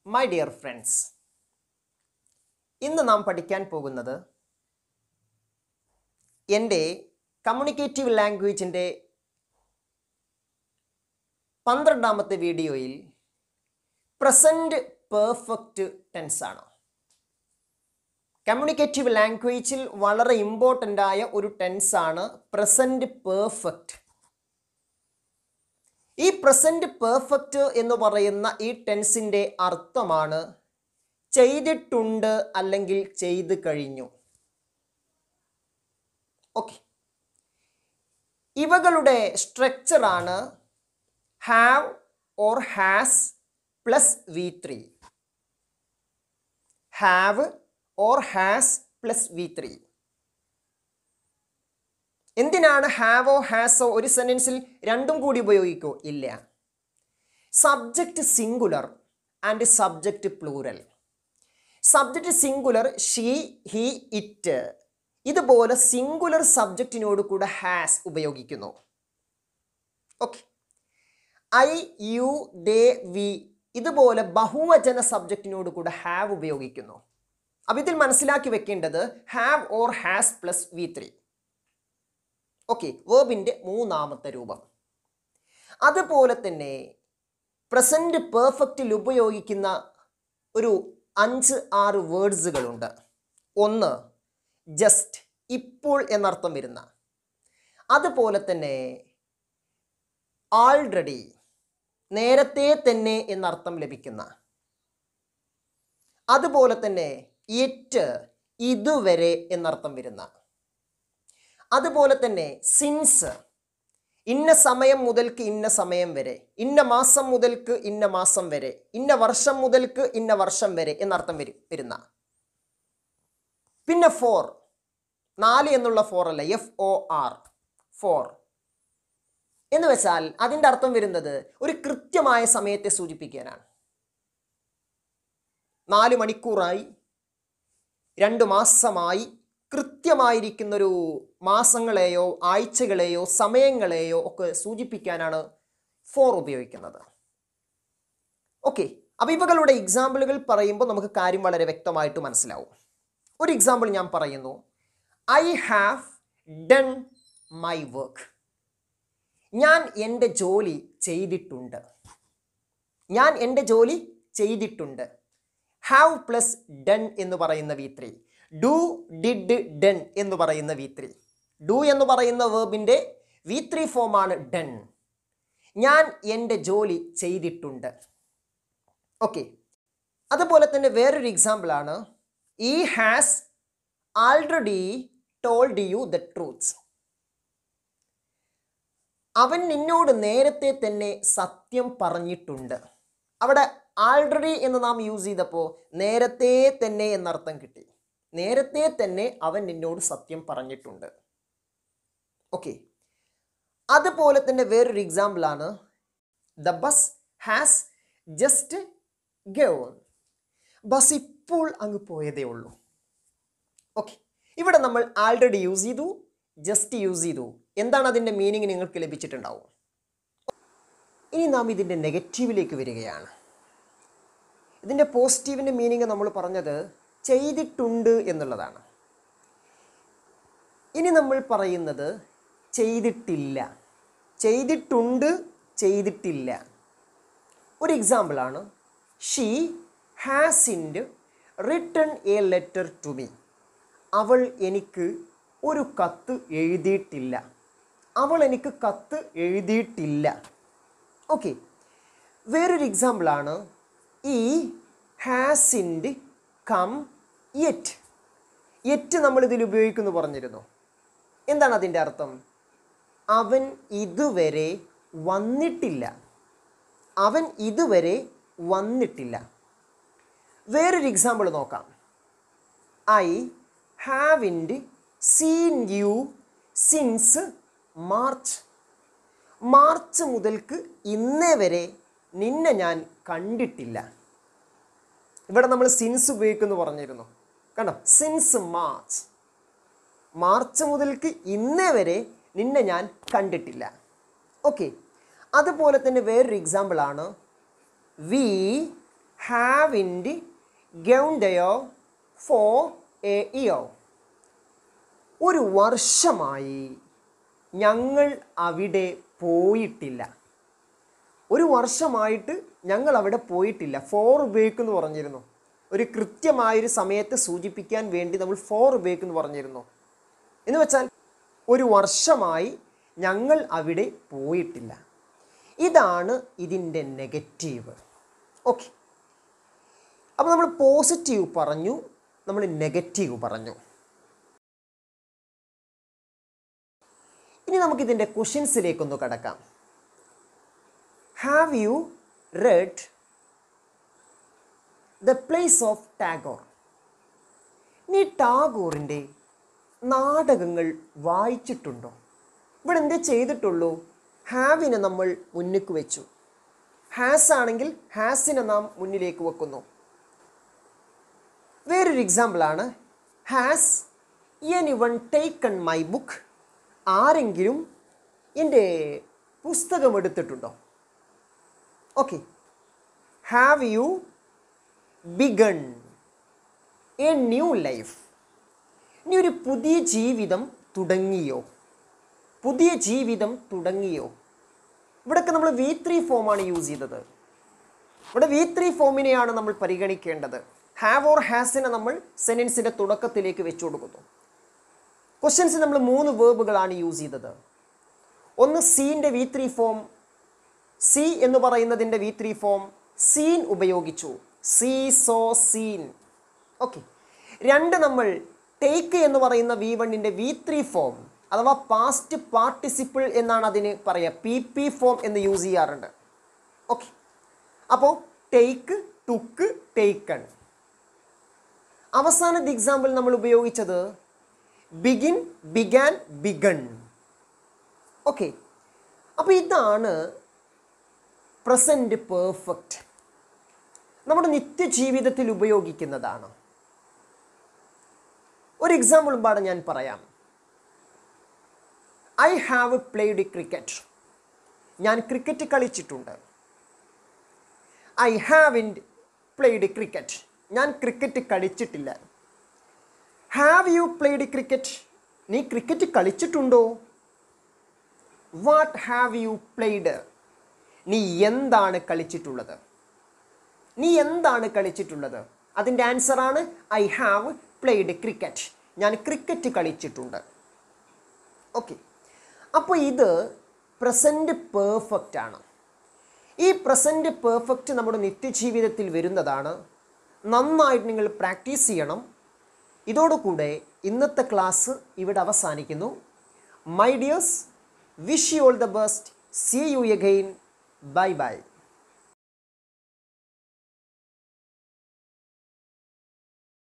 my dear friends ഇന്ന് നാം പഠിക്കാൻ പോകുന്നത് എൻ്റെ കമ്മ്യൂണിക്കേറ്റീവ് ലാംഗ്വേജിൻ്റെ പന്ത്രണ്ടാമത്തെ വീഡിയോയിൽ പ്രസൻറ്റ് പെർഫെക്റ്റ് ടെൻസ് ആണ് കമ്മ്യൂണിക്കേറ്റീവ് ലാംഗ്വേജിൽ വളരെ ഇമ്പോർട്ടൻ്റ് ആയ ഒരു ടെൻസ് ആണ് പ്രസൻറ്റ് പെർഫെക്റ്റ് ഈ പ്രസൻറ്റ് പെർഫെക്റ്റ് എന്ന് പറയുന്ന ഈ ടെൻസിൻ്റെ അർത്ഥമാണ് ചെയ്തിട്ടുണ്ട് അല്ലെങ്കിൽ ചെയ്തു കഴിഞ്ഞു ഓക്കെ ഇവകളുടെ സ്ട്രക്ചറാണ് have or has plus V three have or has plus V three എന്തിനാണ് ഹാവോ ഹാസോ ഒരു സെൻറ്റൻസിൽ രണ്ടും കൂടി ഉപയോഗിക്കോ ഇല്ല subject singular and subject plural subject singular she he it ഇതുപോലെ സിംഗുലർ സബ്ജക്റ്റിനോട് കൂടെ ഹാസ് ഉപയോഗിക്കുന്നു okay I you they we ഇതുപോലെ ബഹുവചന സബ്ജക്റ്റിനോട് കൂടെ ഹാവ് ഉപയോഗിക്കുന്നു അപ്പം ഇതിൽ മനസ്സിലാക്കി വെക്കേണ്ടത് have or has plus V three okay വേർബിൻ്റെ മൂന്നാമത്തെ രൂപം അതുപോലെ തന്നെ പ്രസൻറ്റ് പെർഫെക്റ്റിൽ ഉപയോഗിക്കുന്ന ഒരു അഞ്ച് ആറ് വേർഡ്സുകളുണ്ട് ഒന്ന് ജസ്റ്റ് ഇപ്പോൾ എന്നർത്ഥം വരുന്ന അതുപോലെ തന്നെ ആൾറെഡി നേരത്തെ തന്നെ എന്നർത്ഥം ലഭിക്കുന്ന അതുപോലെ തന്നെ ഇറ്റ് ഇതുവരെ എന്നർത്ഥം വരുന്ന അതുപോലെ തന്നെ സിൻസ് ഇന്ന സമയം മുതൽക്ക് ഇന്ന സമയം വരെ ഇന്ന മാസം മുതൽക്ക് ഇന്ന മാസം വരെ ഇന്ന വർഷം മുതൽക്ക് ഇന്ന വർഷം വരെ എന്നർത്ഥം വരും വരുന്ന പിന്നെ ഫോർ നാല് എന്നുള്ള ഫോർ അല്ല എഫ് ഒ ആർ ഫോർ എന്ന് വെച്ചാൽ അതിൻ്റെ അർത്ഥം വരുന്നത് ഒരു കൃത്യമായ സമയത്തെ സൂചിപ്പിക്കാനാണ് നാല് മണിക്കൂറായി രണ്ട് മാസമായി കൃത്യമായിരിക്കുന്നൊരു മാസങ്ങളെയോ ആഴ്ചകളെയോ സമയങ്ങളെയോ ഒക്കെ സൂചിപ്പിക്കാനാണ് ഫോർ ഉപയോഗിക്കുന്നത് ഓക്കെ അപ്പോൾ ഇവകളുടെ എക്സാമ്പിളുകൾ പറയുമ്പോൾ നമുക്ക് കാര്യം വളരെ വ്യക്തമായിട്ട് മനസ്സിലാവും ഒരു എക്സാമ്പിൾ ഞാൻ പറയുന്നു I have done my work ഞാൻ എൻ്റെ ജോലി ചെയ്തിട്ടുണ്ട് ഞാൻ എൻ്റെ ജോലി ചെയ്തിട്ടുണ്ട് ഹാവ് പ്ലസ് ഡൺ എന്ന് പറയുന്ന V three do did done എന്ന് പറയുന്ന വി ത്രീ ഡു എന്ന് പറയുന്ന വേർബിൻ്റെ വി ത്രീ ഫോമാണ് ഡൺ ഞാൻ എൻ്റെ ജോലി ചെയ്തിട്ടുണ്ട് ഓക്കെ അതുപോലെ തന്നെ വേറൊരു എക്സാമ്പിളാണ് ഈ has already told you the truths അവൻ നിന്നോട് നേരത്തെ തന്നെ സത്യം പറഞ്ഞിട്ടുണ്ട് അവിടെ ആൾറെഡി എന്ന് നാം യൂസ് ചെയ്തപ്പോൾ നേരത്തെ തന്നെ എന്നർത്ഥം കിട്ടി നേരത്തെ തന്നെ അവൻ നിന്നോട് സത്യം പറഞ്ഞിട്ടുണ്ട് ഓക്കെ അതുപോലെ തന്നെ വേറൊരു എക്സാമ്പിളാണ് the bus has just gone bus ഇപ്പോൾ അങ്ങ് പോയതേ ഉള്ളൂ ഓക്കെ ഇവിടെ നമ്മൾ ആൾറെഡി യൂസ് ചെയ്തു ജസ്റ്റ് യൂസ് ചെയ്തു എന്താണ് അതിൻ്റെ മീനിങ് നിങ്ങൾക്ക് ലഭിച്ചിട്ടുണ്ടാവും ഇനി നാം ഇതിൻ്റെ നെഗറ്റീവിലേക്ക് വരികയാണ് ഇതിൻ്റെ പോസിറ്റീവിൻ്റെ മീനിങ് നമ്മൾ പറഞ്ഞത് ചെയ്തിട്ടുണ്ട് എന്നുള്ളതാണ് ഇനി നമ്മൾ പറയുന്നത് ചെയ്തിട്ടില്ല ചെയ്തിട്ടുണ്ട് ചെയ്തിട്ടില്ല ഒരു എക്സാമ്പിളാണ് ഷീ ഹാസ് ഇൻഡ് written a letter to me അവൾ എനിക്ക് ഒരു കത്ത് എഴുതിയിട്ടില്ല അവൾ എനിക്ക് കത്ത് എഴുതിയിട്ടില്ല ഓക്കെ വേറൊരു എക്സാമ്പിളാണ് ഈ ഹാസിൻഡ് കം യെറ്റ് യെറ്റ് നമ്മൾ ഇതിൽ ഉപയോഗിക്കുന്നു പറഞ്ഞിരുന്നു എന്താണ് അതിൻ്റെ അർത്ഥം അവൻ ഇതുവരെ വന്നിട്ടില്ല അവൻ ഇതുവരെ വന്നിട്ടില്ല വേറൊരു എക്സാമ്പിൾ നോക്കാം ഐ ഹാവ് ഇൻഡ് seen you since March March മുതൽക്ക് ഇന്നേ വരെ നിന്നെ ഞാൻ കണ്ടിട്ടില്ല ഇവിടെ നമ്മൾ സിൻസ് ഉപയോഗിക്കുന്നു പറഞ്ഞിരുന്നു കണ്ടോ സിൻസ് മാർച്ച് മാർച്ച് മുതൽക്ക് ഇന്നേ വരെ നിന്നെ ഞാൻ കണ്ടിട്ടില്ല ഓക്കെ അതുപോലെ തന്നെ വേറൊരു എക്സാമ്പിളാണ് വി ഹാവിൻഡ് ഗൗണ്ടയോ ഫോർ എ ഇയോ ഒരു വർഷമായി ഞങ്ങൾ അവിടെ പോയിട്ടില്ല ഒരു വർഷമായിട്ട് ഞങ്ങൾ അവിടെ പോയിട്ടില്ല ഫോർ ഉപയോഗിക്കുമെന്ന് പറഞ്ഞിരുന്നു ഒരു കൃത്യമായൊരു സമയത്ത് സൂചിപ്പിക്കാൻ വേണ്ടി നമ്മൾ ഫോർ ഉപയോഗിക്കുമെന്ന് പറഞ്ഞിരുന്നു എന്ന് വെച്ചാൽ ഒരു വർഷമായി ഞങ്ങൾ അവിടെ പോയിട്ടില്ല ഇതാണ് ഇതിൻ്റെ നെഗറ്റീവ് ഓക്കെ അപ്പോൾ നമ്മൾ പോസിറ്റീവ് പറഞ്ഞു നമ്മൾ നെഗറ്റീവ് പറഞ്ഞു ഇനി നമുക്കിതിൻ്റെ ക്വസ്റ്റ്യൻസിലേക്കൊന്ന് കടക്കാം have you read the plays of Tagore നീ ടാഗോറിൻ്റെ നാടകങ്ങൾ വായിച്ചിട്ടുണ്ടോ ഇവിടെ എന്തേ ചെയ്തിട്ടുള്ളൂ ഹാവിനെ നമ്മൾ മുന്നിക്ക് വെച്ചു ഹാസ് ആണെങ്കിൽ ഹാസിനെ നാം മുന്നിലേക്ക് വെക്കുന്നു വേറൊരു എക്സാമ്പിളാണ് has anyone taken my book ആരെങ്കിലും എൻ്റെ പുസ്തകം എടുത്തിട്ടുണ്ടോ okay have you begun a new life ഇനി ഒരു പുതിയ ജീവിതം തുടങ്ങിയോ പുതിയ ജീവിതം തുടങ്ങിയോ ഇവിടെയൊക്കെ നമ്മൾ വി ത്രീ ഫോമാണ് യൂസ് ചെയ്തത് ഇവിടെ വി ത്രീ ഫോമിനെയാണ് നമ്മൾ പരിഗണിക്കേണ്ടത് ഹാവ് ഓർ ഹാസിനെ നമ്മൾ സെൻറ്റൻസിൻ്റെ തുടക്കത്തിലേക്ക് വെച്ചു കൊടുക്കുന്നു ക്വസ്റ്റ്യൻസ് നമ്മൾ മൂന്ന് വേർബുകളാണ് യൂസ് ചെയ്തത് ഒന്ന് സീൻ്റെ വി ത്രീ ഫോം സി എന്ന് പറയുന്നതിൻ്റെ വി ത്രീ ഫോം സീൻ ഉപയോഗിച്ചു സീ സോ സീൻ ഓക്കെ രണ്ട് നമ്മൾ ടേക്ക് എന്ന് പറയുന്ന വി വണ്ണിൻ്റെ വി ത്രീ ഫോം അഥവാ പാസ്റ്റ് പാർട്ടിസിപ്പിൾ എന്നാണ് അതിന് പറയുക പി പി ഫോം എന്ന് യൂസ് ചെയ്യാറുണ്ട് ഓക്കെ അപ്പോൾ ടേക്ക് ടുക്ക് ടേക്കൺ അവസാനത്തെ എക്സാമ്പിൾ നമ്മൾ ഉപയോഗിച്ചത് ബിഗിൻ ബിഗാൻ ബിഗൺ ഓക്കെ അപ്പോൾ ഇതാണ് പ്രസൻറ്റ് പെർഫെക്റ്റ് നമ്മുടെ നിത്യജീവിതത്തിൽ ഉപയോഗിക്കുന്നതാണ് ഒരു എക്സാമ്പിൾ പാടെ ഞാൻ പറയാം ഐ ഹാവ് പ്ലേഡ് ക്രിക്കറ്റ് ഞാൻ ക്രിക്കറ്റ് കളിച്ചിട്ടുണ്ട് I haven't played cricket ഞാൻ ക്രിക്കറ്റ് കളിച്ചിട്ടില്ല ഹാവ് യു പ്ലേഡ് ക്രിക്കറ്റ് നീ ക്രിക്കറ്റ് കളിച്ചിട്ടുണ്ടോ വാട്ട് ഹാവ് യു പ്ലേഡ് നീ എന്താണ് കളിച്ചിട്ടുള്ളത് നീ എന്താണ് കളിച്ചിട്ടുള്ളത് അതിൻ്റെ ആൻസറാണ് ഐ ഹാവ് പ്ലേഡ് ക്രിക്കറ്റ് ഞാൻ ക്രിക്കറ്റ് കളിച്ചിട്ടുണ്ട് ഓക്കെ അപ്പോൾ ഇത് പ്രസൻറ്റ് പെർഫെക്റ്റ് ആണ് ഈ പ്രസൻറ്റ് പെർഫെക്റ്റ് നമ്മുടെ നിത്യജീവിതത്തിൽ വരുന്നതാണ് നന്നായിട്ട് നിങ്ങൾ പ്രാക്ടീസ് ചെയ്യണം ഇതോടുകൂടെ ഇന്നത്തെ ക്ലാസ് ഇവിടെ അവസാനിക്കുന്നു my dears wish you all the best see you again bye by